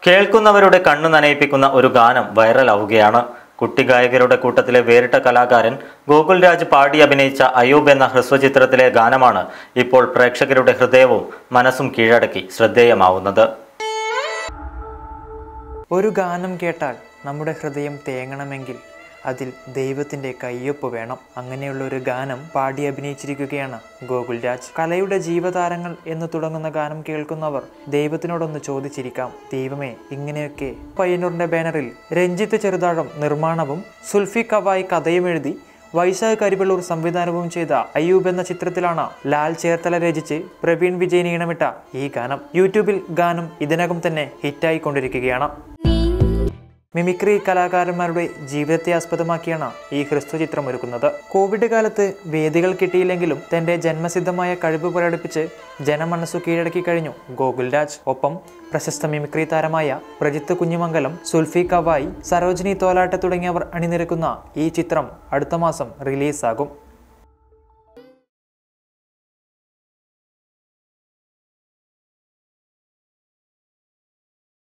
കേൾക്കുന്നവരുടെ കണ്ണു നനയിപ്പിക്കുന്ന ഒരു ഗാനം വൈറലാവുകയാണ് കുട്ടി ഗായകരുടെ കൂട്ടത്തിലെ വേറിട്ട കലാകാരൻ ഗോകുൽ രാജ് പാടി അഭിനയിച്ച അയൂബ് എന്ന ഹ്രസ്വചിത്രത്തിലെ ഗാനമാണ് ഇപ്പോൾ പ്രേക്ഷകരുടെ ഹൃദയവും മനസ്സും കീഴടക്കി ശ്രദ്ധേയമാവുന്നത് ഒരു ഗാനം കേട്ടാൽ നമ്മുടെ ഹൃദയം തേങ്ങണമെങ്കിൽ അതിൽ ദൈവത്തിൻ്റെ കയ്യൊപ്പ് വേണം അങ്ങനെയുള്ള ഒരു ഗാനം പാടി അഭിനയിച്ചിരിക്കുകയാണ് ഗോകുൽ രാജ് കലയുടെ ജീവതാരങ്ങൾ എന്ന് തുടങ്ങുന്ന ഗാനം കേൾക്കുന്നവർ ദൈവത്തിനോടൊന്ന് ചോദിച്ചിരിക്കാം ദൈവമേ ഇങ്ങനെയൊക്കെ പയ്യന്നൂറിന്റെ ബാനറിൽ രഞ്ജിത്ത് ചെറുതാഴം നിർമ്മാണവും സുൽഫി കവായ് കഥയും എഴുതി വൈശാഖ് കരിവള്ളൂർ സംവിധാനവും ചെയ്ത അയ്യൂബ് എന്ന ചിത്രത്തിലാണ് ലാൽ ചേർത്തല രചിച്ച് പ്രവീൺ വിജയൻ ഈണമിട്ട ഈ ഗാനം യൂട്യൂബിൽ ഗാനം ഇതിനകം തന്നെ ഹിറ്റായിക്കൊണ്ടിരിക്കുകയാണ് മിമിക്രി കലാകാരന്മാരുടെ ജീവിതത്തെ ആസ്പദമാക്കിയാണ് ഈ ഹ്രസ്വ ചിത്രം ഒരുക്കുന്നത് കോവിഡ് കാലത്ത് വേദികൾ കിട്ടിയില്ലെങ്കിലും തന്റെ ജന്മസിദ്ധമായ കഴിവ് പ്രകടിപ്പിച്ച് ജനമനസ്സു കീഴടക്കി കഴിഞ്ഞു ഗോകുൽ രാജ് ഒപ്പം പ്രശസ്ത മിമിക്രി താരമായ പ്രജിത്ത് കുഞ്ഞിമംഗലം സുൽഫി കവായി സരോജിനി തോലാട്ട് തുടങ്ങിയവർ അണിനിരക്കുന്ന ഈ ചിത്രം അടുത്ത മാസം റിലീസാകും